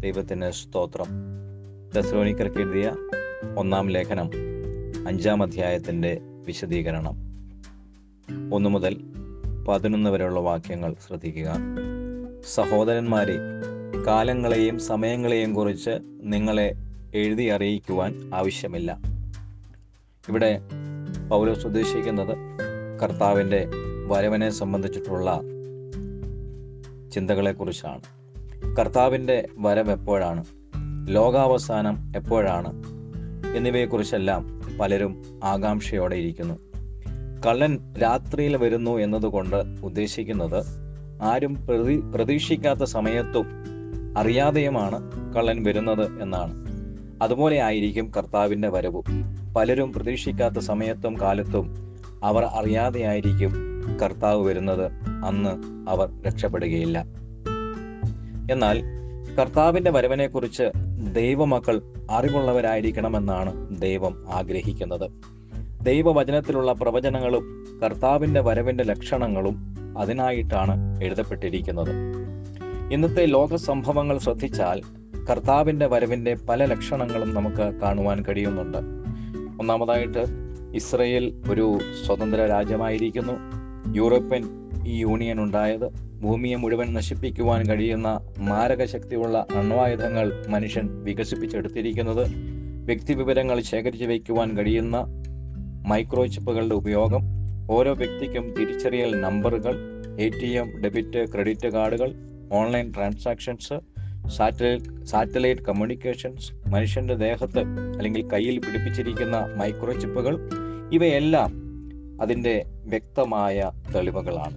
ദൈവത്തിന് സ്തോത്രം തെസ്ലോനിക്കർക്ക് എഴുതിയ ഒന്നാം ലേഖനം അഞ്ചാം അധ്യായത്തിൻ്റെ വിശദീകരണം ഒന്നു മുതൽ പതിനൊന്ന് വരെയുള്ള വാക്യങ്ങൾ ശ്രദ്ധിക്കുക സഹോദരന്മാരെ കാലങ്ങളെയും സമയങ്ങളെയും കുറിച്ച് നിങ്ങളെ എഴുതി അറിയിക്കുവാൻ ആവശ്യമില്ല ഇവിടെ പൗലോസ് ഉദ്ദേശിക്കുന്നത് കർത്താവിൻ്റെ വരവനെ സംബന്ധിച്ചിട്ടുള്ള ചിന്തകളെക്കുറിച്ചാണ് കർത്താവിൻ്റെ വരവ് എപ്പോഴാണ് ലോകാവസാനം എപ്പോഴാണ് എന്നിവയെക്കുറിച്ചെല്ലാം പലരും ആകാംക്ഷയോടെ ഇരിക്കുന്നു കള്ളൻ രാത്രിയിൽ വരുന്നു എന്നതുകൊണ്ട് ഉദ്ദേശിക്കുന്നത് ആരും പ്രതി പ്രതീക്ഷിക്കാത്ത സമയത്തും അറിയാതെയുമാണ് കള്ളൻ വരുന്നത് എന്നാണ് അതുപോലെ ആയിരിക്കും കർത്താവിൻ്റെ വരവും പലരും പ്രതീക്ഷിക്കാത്ത സമയത്തും കാലത്തും അവർ അറിയാതെയായിരിക്കും കർത്താവ് വരുന്നത് അന്ന് അവർ രക്ഷപ്പെടുകയില്ല എന്നാൽ കർത്താവിന്റെ വരവിനെക്കുറിച്ച് ദൈവമക്കൾ അറിവുള്ളവരായിരിക്കണമെന്നാണ് ദൈവം ആഗ്രഹിക്കുന്നത് ദൈവവചനത്തിലുള്ള പ്രവചനങ്ങളും കർത്താവിന്റെ വരവിന്റെ ലക്ഷണങ്ങളും അതിനായിട്ടാണ് എഴുതപ്പെട്ടിരിക്കുന്നത് ഇന്നത്തെ ലോക സംഭവങ്ങൾ ശ്രദ്ധിച്ചാൽ കർത്താവിന്റെ വരവിന്റെ പല ലക്ഷണങ്ങളും നമുക്ക് കാണുവാൻ കഴിയുന്നുണ്ട് ഒന്നാമതായിട്ട് ഇസ്രയേൽ ഒരു സ്വതന്ത്ര രാജ്യമായിരിക്കുന്നു യൂറോപ്യൻ ഈ യൂണിയൻ ഉണ്ടായത് ഭൂമിയെ മുഴുവൻ നശിപ്പിക്കുവാൻ കഴിയുന്ന മാരകശക്തിയുള്ള അണ്വായുധങ്ങൾ മനുഷ്യൻ വികസിപ്പിച്ചെടുത്തിരിക്കുന്നത് വ്യക്തിവിവരങ്ങൾ ശേഖരിച്ചു വയ്ക്കുവാൻ കഴിയുന്ന മൈക്രോ ചിപ്പുകളുടെ ഉപയോഗം ഓരോ വ്യക്തിക്കും തിരിച്ചറിയൽ നമ്പറുകൾ A T M debit credit കാർഡുകൾ online transactions satellite satellite communications മനുഷ്യന്റെ ദേഹത്ത് അല്ലെങ്കിൽ കയ്യിൽ പിടിപ്പിച്ചിരിക്കുന്ന മൈക്രോ ചിപ്പുകൾ ഇവയെല്ലാം അതിൻ്റെ വ്യക്തമായ തെളിവുകളാണ്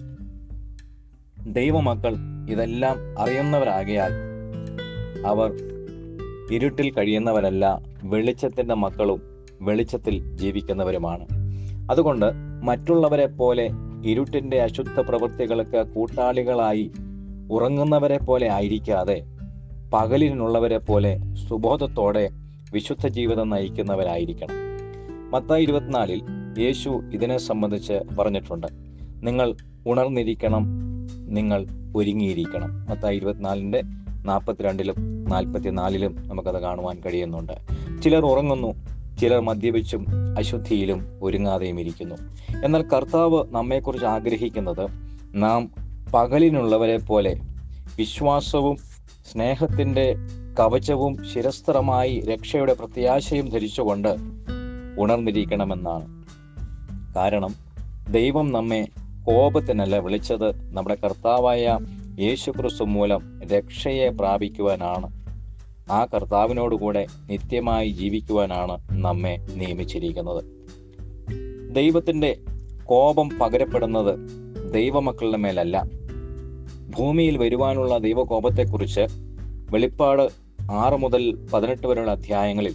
ദൈവമക്കൾ ഇതെല്ലാം അറിയുന്നവരാകിയാൽ അവർ ഇരുട്ടിൽ കഴിയുന്നവരല്ല വെളിച്ചത്തിന്റെ മക്കളും വെളിച്ചത്തിൽ ജീവിക്കുന്നവരുമാണ് അതുകൊണ്ട് മറ്റുള്ളവരെ പോലെ ഇരുട്ടിന്റെ അശുദ്ധ പ്രവൃത്തികൾക്ക് കൂട്ടാളികളായി ഉറങ്ങുന്നവരെ പോലെ ആയിരിക്കാതെ പകലിനുള്ളവരെ പോലെ സുബോധത്തോടെ വിശുദ്ധ ജീവിതം നയിക്കുന്നവരായിരിക്കണം മത്തായി ഇരുപത്തിനാലിൽ യേശു ഇതിനെ സംബന്ധിച്ച് പറഞ്ഞിട്ടുണ്ട് നിങ്ങൾ ഉണർന്നിരിക്കണം നിങ്ങൾ ഒരുങ്ങിയിരിക്കണം മത്തായി ഇരുപത്തിനാലിൻ്റെ നാൽപ്പത്തിരണ്ടിലും നാൽപ്പത്തിനാലിലും നമുക്കത് കാണുവാൻ കഴിയുന്നുണ്ട് ചിലർ ഉറങ്ങുന്നു ചിലർ മദ്യപിച്ചും അശുദ്ധിയിലും ഒരുങ്ങാതെയും ഇരിക്കുന്നു എന്നാൽ കർത്താവ് നമ്മെക്കുറിച്ച് ആഗ്രഹിക്കുന്നത് നാം പകലിനുള്ളവരെ പോലെ വിശ്വാസവും സ്നേഹത്തിൻ്റെ കവചവും ശിരസ്ത്രമായി രക്ഷയുടെ പ്രത്യാശയും ധരിച്ചുകൊണ്ട് ഉണർന്നിരിക്കണമെന്നാണ് കാരണം ദൈവം നമ്മെ കോപത്തിനല്ല വിളിച്ചത് നമ്മുടെ കർത്താവായ യേശുക്രിസ്തു മൂലം രക്ഷയെ പ്രാപിക്കുവാനാണ് ആ കർത്താവിനോടുകൂടെ നിത്യമായി ജീവിക്കുവാനാണ് നമ്മെ നിയമിച്ചിരിക്കുന്നത് ദൈവത്തിൻ്റെ കോപം പകരപ്പെടുന്നത് ദൈവമക്കളുടെ മേലല്ല ഭൂമിയിൽ വരുവാനുള്ള ദൈവകോപത്തെക്കുറിച്ച് വെളിപ്പാട് ആറ് മുതൽ പതിനെട്ട് വരെയുള്ള അധ്യായങ്ങളിൽ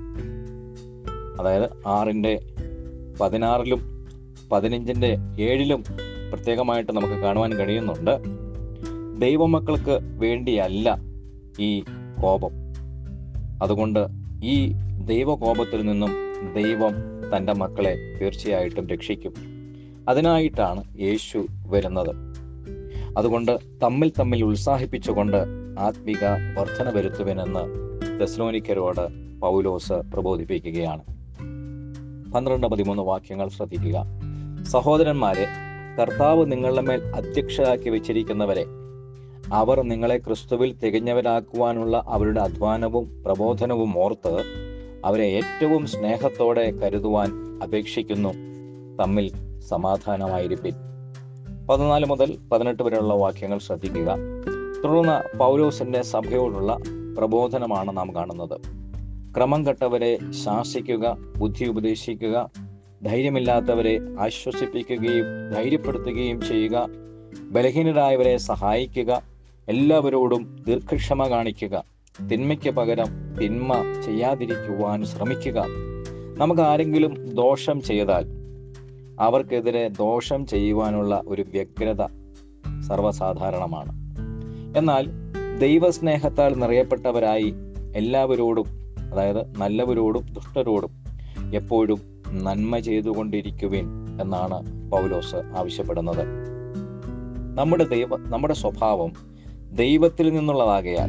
അതായത് ആറിൻ്റെ പതിനാറിലും പതിനഞ്ചിൻ്റെ ഏഴിലും പ്രത്യേകമായിട്ട് നമുക്ക് കാണുവാൻ കഴിയുന്നുണ്ട് ദൈവമക്കൾക്ക് വേണ്ടിയല്ല ഈ കോപം അതുകൊണ്ട് ഈ ദൈവകോപത്തിൽ നിന്നും ദൈവം തൻ്റെ മക്കളെ തീർച്ചയായിട്ടും രക്ഷിക്കും അതിനായിട്ടാണ് യേശു വരുന്നത് അതുകൊണ്ട് തമ്മിൽ തമ്മിൽ ഉത്സാഹിപ്പിച്ചുകൊണ്ട് ആത്മിക വർധന വരുത്തുവനെന്ന് തെസ്ലോനിക്കരോട് പൗലോസ് പ്രബോധിപ്പിക്കുകയാണ് പന്ത്രണ്ട് പതിമൂന്ന് വാക്യങ്ങൾ ശ്രദ്ധിക്കുക സഹോദരന്മാരെ കർത്താവ് നിങ്ങളുടെ മേൽ അധ്യക്ഷരാക്കി വെച്ചിരിക്കുന്നവരെ അവർ നിങ്ങളെ ക്രിസ്തുവിൽ തികഞ്ഞവരാക്കുവാനുള്ള അവരുടെ അധ്വാനവും പ്രബോധനവും ഓർത്ത് അവരെ ഏറ്റവും സ്നേഹത്തോടെ കരുതുവാൻ അപേക്ഷിക്കുന്നു തമ്മിൽ സമാധാനമായിരിപ്പിൻ പതിനാല് മുതൽ പതിനെട്ട് വരെയുള്ള വാക്യങ്ങൾ ശ്രദ്ധിക്കുക തുടർന്ന് പൗലോസിന്റെ സഭയോടുള്ള പ്രബോധനമാണ് നാം കാണുന്നത് ക്രമം കെട്ടവരെ ശാസിക്കുക ബുദ്ധി ഉപദേശിക്കുക ധൈര്യമില്ലാത്തവരെ ആശ്വസിപ്പിക്കുകയും ധൈര്യപ്പെടുത്തുകയും ചെയ്യുക ബലഹീനരായവരെ സഹായിക്കുക എല്ലാവരോടും ദീർഘക്ഷമ കാണിക്കുക തിന്മയ്ക്ക് പകരം തിന്മ ചെയ്യാതിരിക്കുവാൻ ശ്രമിക്കുക നമുക്ക് ആരെങ്കിലും ദോഷം ചെയ്താൽ അവർക്കെതിരെ ദോഷം ചെയ്യുവാനുള്ള ഒരു വ്യഗ്രത സർവ്വസാധാരണമാണ് എന്നാൽ ദൈവസ്നേഹത്താൽ നിറയപ്പെട്ടവരായി എല്ലാവരോടും അതായത് നല്ലവരോടും ദുഷ്ടരോടും എപ്പോഴും നന്മ ചെയ്തുകൊണ്ടിരിക്കുവിൻ എന്നാണ് പൗലോസ് ആവശ്യപ്പെടുന്നത് നമ്മുടെ ദൈവ നമ്മുടെ സ്വഭാവം ദൈവത്തിൽ നിന്നുള്ളതാകയാൽ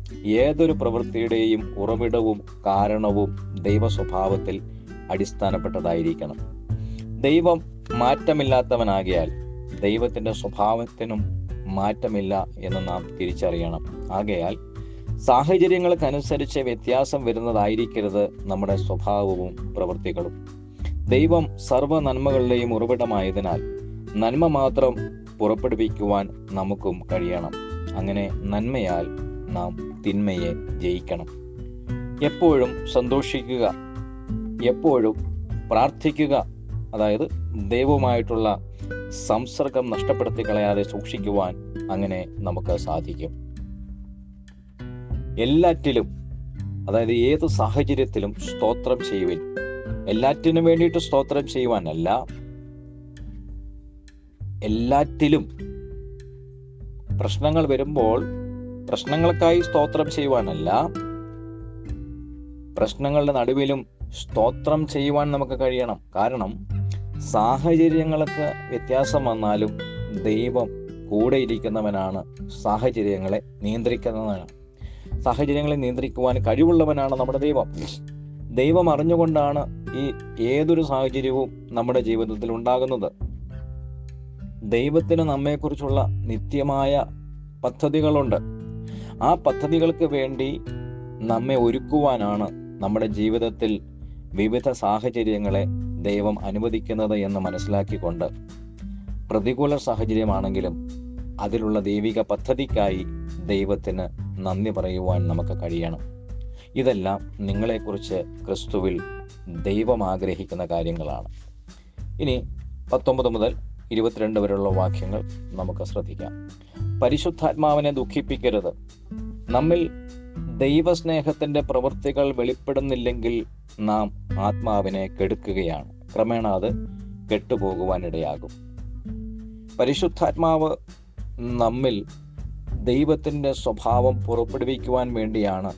ഏതൊരു പ്രവൃത്തിയുടെയും ഉറവിടവും കാരണവും ദൈവ സ്വഭാവത്തിൽ അടിസ്ഥാനപ്പെട്ടതായിരിക്കണം ദൈവം മാറ്റമില്ലാത്തവനാകിയാൽ ദൈവത്തിന്റെ സ്വഭാവത്തിനും മാറ്റമില്ല എന്ന് നാം തിരിച്ചറിയണം ആകയാൽ സാഹചര്യങ്ങൾക്കനുസരിച്ച് വ്യത്യാസം വരുന്നതായിരിക്കരുത് നമ്മുടെ സ്വഭാവവും പ്രവൃത്തികളും ദൈവം സർവ്വ നന്മകളുടെയും ഉറവിടമായതിനാൽ നന്മ മാത്രം പുറപ്പെടുവിക്കുവാൻ നമുക്കും കഴിയണം അങ്ങനെ നന്മയാൽ നാം തിന്മയെ ജയിക്കണം എപ്പോഴും സന്തോഷിക്കുക എപ്പോഴും പ്രാർത്ഥിക്കുക അതായത് ദൈവവുമായിട്ടുള്ള സംസർഗം നഷ്ടപ്പെടുത്തി കളയാതെ സൂക്ഷിക്കുവാൻ അങ്ങനെ നമുക്ക് സാധിക്കും എല്ലാറ്റിലും അതായത് ഏത് സാഹചര്യത്തിലും സ്തോത്രം ചെയ്യുവിൻ എല്ലാറ്റിനും വേണ്ടിയിട്ട് സ്തോത്രം ചെയ്യുവാനല്ല എല്ലാറ്റിലും പ്രശ്നങ്ങൾ വരുമ്പോൾ പ്രശ്നങ്ങൾക്കായി സ്തോത്രം ചെയ്യുവാനല്ല പ്രശ്നങ്ങളുടെ നടുവിലും സ്തോത്രം ചെയ്യുവാൻ നമുക്ക് കഴിയണം കാരണം സാഹചര്യങ്ങൾക്ക് വ്യത്യാസം വന്നാലും ദൈവം കൂടെ ഇരിക്കുന്നവനാണ് സാഹചര്യങ്ങളെ നിയന്ത്രിക്കുന്നവനാണ് സാഹചര്യങ്ങളെ നിയന്ത്രിക്കുവാൻ കഴിവുള്ളവനാണ് നമ്മുടെ ദൈവം ദൈവം അറിഞ്ഞുകൊണ്ടാണ് ഈ ഏതൊരു സാഹചര്യവും നമ്മുടെ ജീവിതത്തിൽ ഉണ്ടാകുന്നത് ദൈവത്തിന് നമ്മെക്കുറിച്ചുള്ള നിത്യമായ പദ്ധതികളുണ്ട് ആ പദ്ധതികൾക്ക് വേണ്ടി നമ്മെ ഒരുക്കുവാനാണ് നമ്മുടെ ജീവിതത്തിൽ വിവിധ സാഹചര്യങ്ങളെ ദൈവം അനുവദിക്കുന്നത് എന്ന് മനസ്സിലാക്കിക്കൊണ്ട് പ്രതികൂല സാഹചര്യമാണെങ്കിലും അതിലുള്ള ദൈവിക പദ്ധതിക്കായി ദൈവത്തിന് നന്ദി പറയുവാൻ നമുക്ക് കഴിയണം ഇതെല്ലാം നിങ്ങളെക്കുറിച്ച് ക്രിസ്തുവിൽ ദൈവം ആഗ്രഹിക്കുന്ന കാര്യങ്ങളാണ് ഇനി പത്തൊമ്പത് മുതൽ ഇരുപത്തിരണ്ട് വരെയുള്ള വാക്യങ്ങൾ നമുക്ക് ശ്രദ്ധിക്കാം പരിശുദ്ധാത്മാവിനെ ദുഃഖിപ്പിക്കരുത് നമ്മിൽ ദൈവസ്നേഹത്തിന്റെ പ്രവൃത്തികൾ വെളിപ്പെടുന്നില്ലെങ്കിൽ നാം ആത്മാവിനെ കെടുക്കുകയാണ് ക്രമേണ അത് കെട്ടുപോകുവാനിടയാകും പരിശുദ്ധാത്മാവ് നമ്മിൽ ദൈവത്തിന്റെ സ്വഭാവം പുറപ്പെടുവിക്കുവാൻ വേണ്ടിയാണ്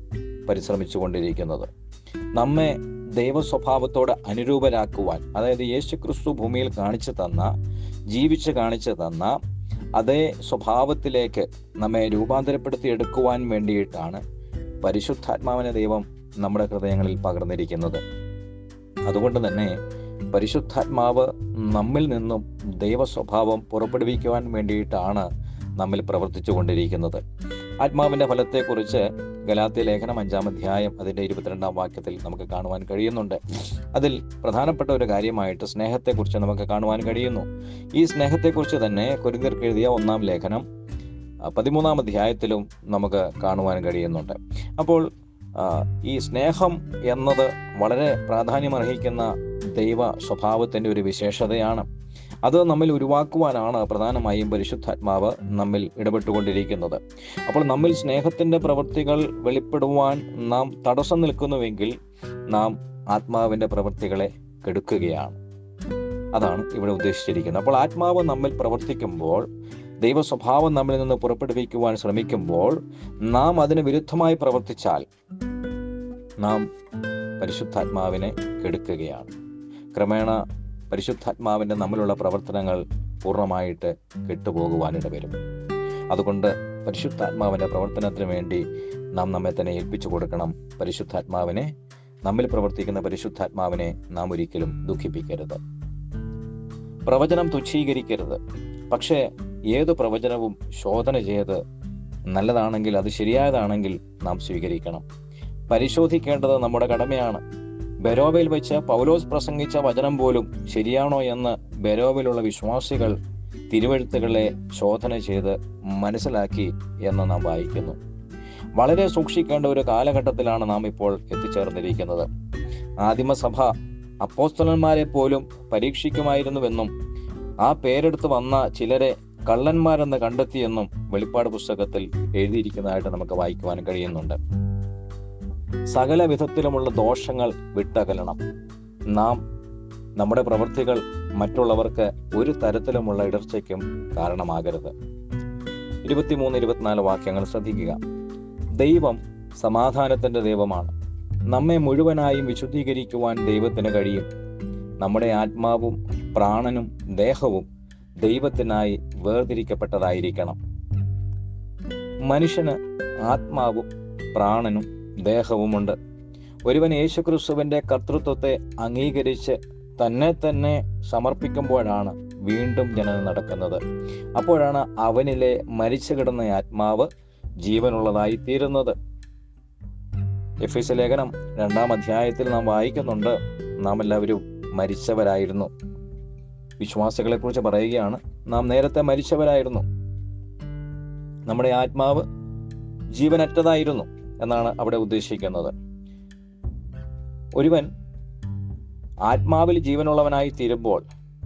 പരിശ്രമിച്ചുകൊണ്ടിരിക്കുന്നത് നമ്മെ ദൈവ സ്വഭാവത്തോട് അനുരൂപരാക്കുവാൻ അതായത് യേശു ക്രിസ്തു ഭൂമിയിൽ കാണിച്ചു തന്ന ജീവിച്ച് കാണിച്ചു തന്ന അതേ സ്വഭാവത്തിലേക്ക് നമ്മെ രൂപാന്തരപ്പെടുത്തി എടുക്കുവാൻ വേണ്ടിയിട്ടാണ് പരിശുദ്ധാത്മാവിനെ ദൈവം നമ്മുടെ ഹൃദയങ്ങളിൽ പകർന്നിരിക്കുന്നത് അതുകൊണ്ട് തന്നെ പരിശുദ്ധാത്മാവ് നമ്മിൽ നിന്നും ദൈവ സ്വഭാവം പുറപ്പെടുവിക്കുവാൻ വേണ്ടിയിട്ടാണ് നമ്മിൽ പ്രവർത്തിച്ചു കൊണ്ടിരിക്കുന്നത് ആത്മാവിന്റെ ഫലത്തെക്കുറിച്ച് ഗലാത്യ ലേഖനം അഞ്ചാം അധ്യായം അതിന്റെ ഇരുപത്തിരണ്ടാം വാക്യത്തിൽ നമുക്ക് കാണുവാൻ കഴിയുന്നുണ്ട് അതിൽ പ്രധാനപ്പെട്ട ഒരു കാര്യമായിട്ട് സ്നേഹത്തെക്കുറിച്ച് നമുക്ക് കാണുവാൻ കഴിയുന്നു ഈ സ്നേഹത്തെക്കുറിച്ച് തന്നെ കൊരിന്തിർക്ക് എഴുതിയ ഒന്നാം ലേഖനം ആ, പതിമൂന്നാം അധ്യായത്തിലും നമുക്ക് കാണുവാൻ കഴിയുന്നുണ്ട് അപ്പോൾ ആ, ഈ സ്നേഹം എന്നത് വളരെ പ്രാധാന്യമർഹിക്കുന്ന ദൈവ സ്വഭാവത്തിന്റെ ഒരു വിശേഷതയാണ് അത് നമ്മിൽ ഉരുവാക്കുവാനാണ് പ്രധാനമായും പരിശുദ്ധാത്മാവ് നമ്മിൽ ഇടപെട്ടുകൊണ്ടിരിക്കുന്നത് അപ്പോൾ നമ്മിൽ സ്നേഹത്തിന്റെ പ്രവൃത്തികൾ വെളിപ്പെടുവാൻ നാം തടസ്സം നിൽക്കുന്നുവെങ്കിൽ നാം ആത്മാവിന്റെ പ്രവൃത്തികളെ കെടുക്കുകയാണ് അതാണ് ഇവിടെ ഉദ്ദേശിച്ചിരിക്കുന്നത് അപ്പോൾ ആത്മാവ് നമ്മിൽ പ്രവർത്തിക്കുമ്പോൾ ദൈവ സ്വഭാവം നമ്മിൽ നിന്ന് പുറപ്പെടുവിക്കുവാൻ ശ്രമിക്കുമ്പോൾ നാം അതിന് വിരുദ്ധമായി പ്രവർത്തിച്ചാൽ നാം പരിശുദ്ധാത്മാവിനെ കെടുക്കുകയാണ് ക്രമേണ പരിശുദ്ധാത്മാവിന്റെ നമ്മിലുള്ള പ്രവർത്തനങ്ങൾ പൂർണ്ണമായിട്ട് കെട്ടുപോകുവാനിട വരും അതുകൊണ്ട് പരിശുദ്ധാത്മാവിന്റെ പ്രവർത്തനത്തിന് വേണ്ടി നാം നമ്മെ തന്നെ ഏൽപ്പിച്ചു കൊടുക്കണം പരിശുദ്ധാത്മാവിനെ നമ്മിൽ പ്രവർത്തിക്കുന്ന പരിശുദ്ധാത്മാവിനെ നാം ഒരിക്കലും ദുഃഖിപ്പിക്കരുത് പ്രവചനം തുച്ഛീകരിക്കരുത് പക്ഷേ ഏത് പ്രവചനവും ശോധന ചെയ്ത് നല്ലതാണെങ്കിൽ അത് ശരിയായതാണെങ്കിൽ നാം സ്വീകരിക്കണം പരിശോധിക്കേണ്ടത് നമ്മുടെ കടമയാണ് ബെരോവയിൽ വെച്ച് പൗലോസ് പ്രസംഗിച്ച വചനം പോലും ശരിയാണോ എന്ന് ബെരോവിലുള്ള വിശ്വാസികൾ തിരുവഴുത്തുകളെ ശോധന ചെയ്ത് മനസ്സിലാക്കി എന്ന് നാം വായിക്കുന്നു വളരെ സൂക്ഷിക്കേണ്ട ഒരു കാലഘട്ടത്തിലാണ് നാം ഇപ്പോൾ എത്തിച്ചേർന്നിരിക്കുന്നത് ആദിമസഭ അപ്പോസ്തലന്മാരെ പോലും പരീക്ഷിക്കുമായിരുന്നുവെന്നും ആ പേരെടുത്ത് വന്ന ചിലരെ കള്ളന്മാരെന്ന് കണ്ടെത്തിയെന്നും വെളിപ്പാട് പുസ്തകത്തിൽ എഴുതിയിരിക്കുന്നതായിട്ട് നമുക്ക് വായിക്കുവാൻ കഴിയുന്നുണ്ട് സകല വിധത്തിലുമുള്ള ദോഷങ്ങൾ വിട്ടകലണം നാം നമ്മുടെ പ്രവൃത്തികൾ മറ്റുള്ളവർക്ക് ഒരു തരത്തിലുമുള്ള ഇടർച്ചയ്ക്കും കാരണമാകരുത് ഇരുപത്തിമൂന്ന് ഇരുപത്തിനാല് വാക്യങ്ങൾ ശ്രദ്ധിക്കുക ദൈവം സമാധാനത്തിന്റെ ദൈവമാണ് നമ്മെ മുഴുവനായും വിശുദ്ധീകരിക്കുവാൻ ദൈവത്തിന് കഴിയും നമ്മുടെ ആത്മാവും പ്രാണനും ദേഹവും ദൈവത്തിനായി വേർതിരിക്കപ്പെട്ടതായിരിക്കണം മനുഷ്യന് ആത്മാവും പ്രാണനും ദേഹവുമുണ്ട് ഒരുവൻ യേശുക്രിസ്തുവിന്റെ കർത്തൃത്വത്തെ അംഗീകരിച്ച് തന്നെ തന്നെ സമർപ്പിക്കുമ്പോഴാണ് വീണ്ടും ജനനം നടക്കുന്നത് അപ്പോഴാണ് അവനിലെ മരിച്ചു കിടന്ന ആത്മാവ് ജീവനുള്ളതായി തീരുന്നത് എഫ് എസ് ലേഖനം രണ്ടാം അധ്യായത്തിൽ നാം വായിക്കുന്നുണ്ട് നാം എല്ലാവരും മരിച്ചവരായിരുന്നു വിശ്വാസികളെ കുറിച്ച് പറയുകയാണ് നാം നേരത്തെ മരിച്ചവരായിരുന്നു നമ്മുടെ ആത്മാവ് ജീവനറ്റതായിരുന്നു എന്നാണ് അവിടെ ഉദ്ദേശിക്കുന്നത് ഒരുവൻ ആത്മാവിൽ ജീവനുള്ളവനായി തീരുമ്പോൾ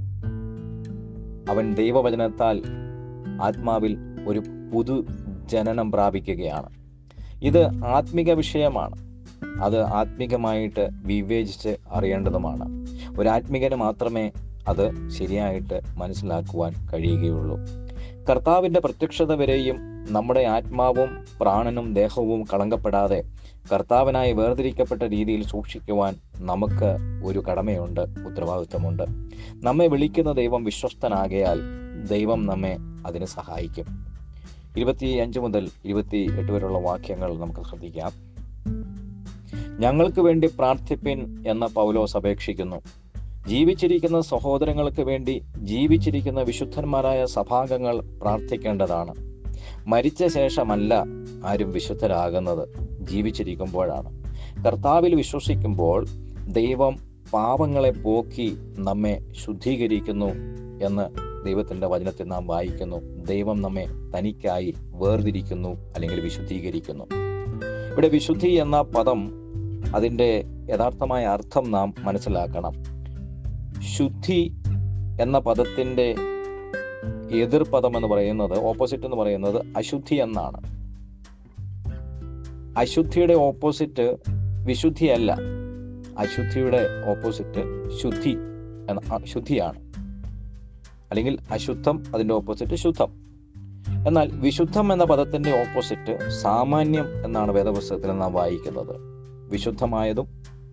അവൻ ദൈവവചനത്താൽ ആത്മാവിൽ ഒരു പുതു ജനനം പ്രാപിക്കുകയാണ് ഇത് ആത്മിക വിഷയമാണ് അത് ആത്മികമായിട്ട് വിവേചിച്ച് അറിയേണ്ടതുമാണ് ഒരു ആത്മികന് മാത്രമേ അത് ശരിയായിട്ട് മനസ്സിലാക്കുവാൻ കഴിയുകയുള്ളൂ കർത്താവിന്റെ പ്രത്യക്ഷത വരെയും നമ്മുടെ ആത്മാവും പ്രാണനും ദേഹവും കളങ്കപ്പെടാതെ കർത്താവിനായി വേർതിരിക്കപ്പെട്ട രീതിയിൽ സൂക്ഷിക്കുവാൻ നമുക്ക് ഒരു കടമയുണ്ട് ഉത്തരവാദിത്വമുണ്ട് നമ്മെ വിളിക്കുന്ന ദൈവം വിശ്വസ്തനാകയാൽ ദൈവം നമ്മെ അതിന് സഹായിക്കും ഇരുപത്തി അഞ്ച് മുതൽ ഇരുപത്തി എട്ട് വരെയുള്ള വാക്യങ്ങൾ നമുക്ക് ശ്രദ്ധിക്കാം ഞങ്ങൾക്ക് വേണ്ടി പ്രാർത്ഥിപ്പിൻ എന്ന പൗലോസ് അപേക്ഷിക്കുന്നു ജീവിച്ചിരിക്കുന്ന സഹോദരങ്ങൾക്ക് വേണ്ടി ജീവിച്ചിരിക്കുന്ന വിശുദ്ധന്മാരായ സഭാംഗങ്ങൾ പ്രാർത്ഥിക്കേണ്ടതാണ് മരിച്ച ശേഷമല്ല ആരും വിശുദ്ധരാകുന്നത് ജീവിച്ചിരിക്കുമ്പോഴാണ് കർത്താവിൽ വിശ്വസിക്കുമ്പോൾ ദൈവം പാപങ്ങളെ പോക്കി നമ്മെ ശുദ്ധീകരിക്കുന്നു എന്ന് ദൈവത്തിന്റെ വചനത്തിൽ നാം വായിക്കുന്നു ദൈവം നമ്മെ തനിക്കായി വേർതിരിക്കുന്നു അല്ലെങ്കിൽ വിശുദ്ധീകരിക്കുന്നു ഇവിടെ വിശുദ്ധി എന്ന പദം അതിൻ്റെ യഥാർത്ഥമായ അർത്ഥം നാം മനസ്സിലാക്കണം ശുദ്ധി എന്ന പദത്തിന്റെ എതിർപദം എന്ന് പറയുന്നത് ഓപ്പോസിറ്റ് എന്ന് പറയുന്നത് അശുദ്ധി എന്നാണ് അശുദ്ധിയുടെ ഓപ്പോസിറ്റ് വിശുദ്ധിയല്ല അശുദ്ധിയുടെ ഓപ്പോസിറ്റ് ശുദ്ധി എന്ന ശുദ്ധിയാണ് അല്ലെങ്കിൽ അശുദ്ധം അതിന്റെ ഓപ്പോസിറ്റ് ശുദ്ധം എന്നാൽ വിശുദ്ധം എന്ന പദത്തിന്റെ ഓപ്പോസിറ്റ് സാമാന്യം എന്നാണ് വേദപുസ്തകത്തിൽ നാം വായിക്കുന്നത് വിശുദ്ധമായതും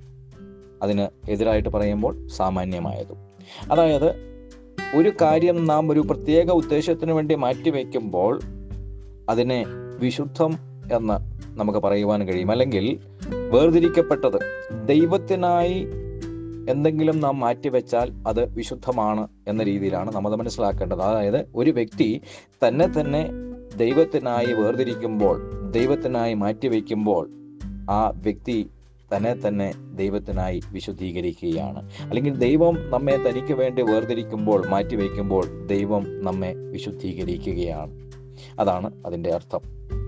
അതിന് എതിരായിട്ട് പറയുമ്പോൾ സാമാന്യമായതും അതായത് ഒരു കാര്യം നാം ഒരു പ്രത്യേക ഉദ്ദേശത്തിന് വേണ്ടി മാറ്റിവെക്കുമ്പോൾ അതിനെ വിശുദ്ധം എന്ന് നമുക്ക് പറയുവാൻ കഴിയും അല്ലെങ്കിൽ വേർതിരിക്കപ്പെട്ടത് ദൈവത്തിനായി എന്തെങ്കിലും നാം മാറ്റിവെച്ചാൽ അത് വിശുദ്ധമാണ് എന്ന രീതിയിലാണ് നമ്മൾ മനസ്സിലാക്കേണ്ടത് അതായത് ഒരു വ്യക്തി തന്നെ തന്നെ ദൈവത്തിനായി വേർതിരിക്കുമ്പോൾ ദൈവത്തിനായി മാറ്റിവെക്കുമ്പോൾ ആ വ്യക്തി തന്നെ തന്നെ ദൈവത്തിനായി വിശുദ്ധീകരിക്കുകയാണ് അല്ലെങ്കിൽ ദൈവം നമ്മെ തനിക്ക് വേണ്ടി വേർതിരിക്കുമ്പോൾ മാറ്റിവെക്കുമ്പോൾ ദൈവം നമ്മെ വിശുദ്ധീകരിക്കുകയാണ് അതാണ് അതിൻ്റെ അർത്ഥം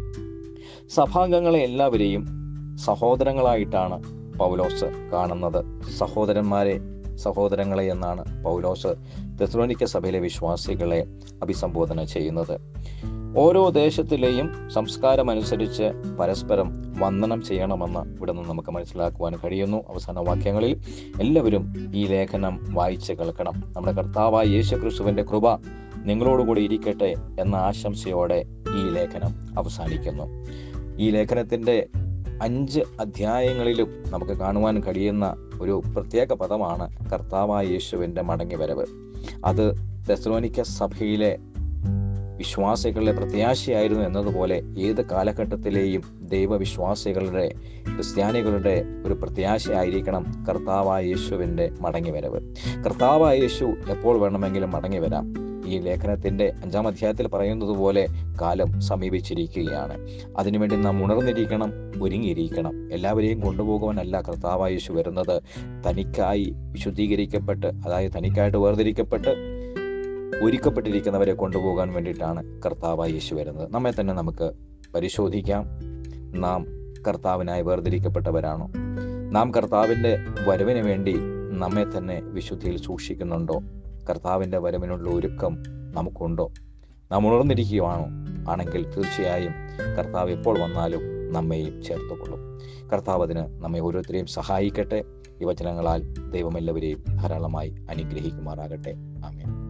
സഭാംഗങ്ങളെ എല്ലാവരെയും സഹോദരങ്ങളായിട്ടാണ് പൗലോസ് കാണുന്നത് സഹോദരന്മാരെ സഹോദരങ്ങളെ എന്നാണ് പൗലോസ് തെസ്ലോനിക്ക സഭയിലെ വിശ്വാസികളെ അഭിസംബോധന ചെയ്യുന്നത് ഓരോ ദേശത്തിലെയും സംസ്കാരം അനുസരിച്ച് പരസ്പരം വന്ദനം ചെയ്യണമെന്ന് ഇവിടെ നിന്ന് നമുക്ക് മനസ്സിലാക്കുവാൻ കഴിയുന്നു അവസാന വാക്യങ്ങളിൽ എല്ലാവരും ഈ ലേഖനം വായിച്ച് കേൾക്കണം നമ്മുടെ കർത്താവായ യേശു ക്രിസ്തുവിന്റെ കൃപ നിങ്ങളോടുകൂടി ഇരിക്കട്ടെ എന്ന ആശംസയോടെ ഈ ലേഖനം അവസാനിക്കുന്നു ഈ ലേഖനത്തിന്റെ അഞ്ച് അധ്യായങ്ങളിലും നമുക്ക് കാണുവാൻ കഴിയുന്ന ഒരു പ്രത്യേക പദമാണ് കർത്താവായ യേശുവിന്റെ മടങ്ങിവരവ് അത് തെസ്ലോനിക്ക സഭയിലെ വിശ്വാസികളുടെ പ്രത്യാശയായിരുന്നു എന്നതുപോലെ ഏത് കാലഘട്ടത്തിലെയും ദൈവവിശ്വാസികളുടെ ക്രിസ്ത്യാനികളുടെ ഒരു പ്രത്യാശയായിരിക്കണം കർത്താവായ യേശുവിൻ്റെ മടങ്ങിവരവ് കർത്താവായ യേശു എപ്പോൾ വേണമെങ്കിലും മടങ്ങി വരാം ഈ ലേഖനത്തിന്റെ അഞ്ചാം അധ്യായത്തിൽ പറയുന്നത് പോലെ കാലം സമീപിച്ചിരിക്കുകയാണ് അതിനുവേണ്ടി നാം ഉണർന്നിരിക്കണം ഒരുങ്ങിയിരിക്കണം എല്ലാവരെയും കൊണ്ടുപോകുവാനല്ല കർത്താവായ യേശു വരുന്നത് തനിക്കായി വിശുദ്ധീകരിക്കപ്പെട്ട് അതായത് തനിക്കായിട്ട് വേർതിരിക്കപ്പെട്ട് ഒരുക്കപ്പെട്ടിരിക്കുന്നവരെ കൊണ്ടുപോകാൻ വേണ്ടിയിട്ടാണ് കർത്താവായ യേശു വരുന്നത് നമ്മെ തന്നെ നമുക്ക് പരിശോധിക്കാം നാം കർത്താവിനായി വേർതിരിക്കപ്പെട്ടവരാണോ നാം കർത്താവിൻ്റെ വരവിന് വേണ്ടി നമ്മെ തന്നെ വിശുദ്ധിയിൽ സൂക്ഷിക്കുന്നുണ്ടോ കർത്താവിൻ്റെ വരവിനുള്ള ഒരുക്കം നമുക്കുണ്ടോ നാം ഉണർന്നിരിക്കുകയാണോ ആണെങ്കിൽ തീർച്ചയായും കർത്താവ് എപ്പോൾ വന്നാലും നമ്മെയും ചേർത്തുകൊള്ളും കർത്താവ് അതിന് നമ്മെ ഓരോരുത്തരെയും സഹായിക്കട്ടെ ഈ വചനങ്ങളാൽ ദൈവം എല്ലാവരെയും ധാരാളമായി അനുഗ്രഹിക്കുമാറാകട്ടെ ആമേൻ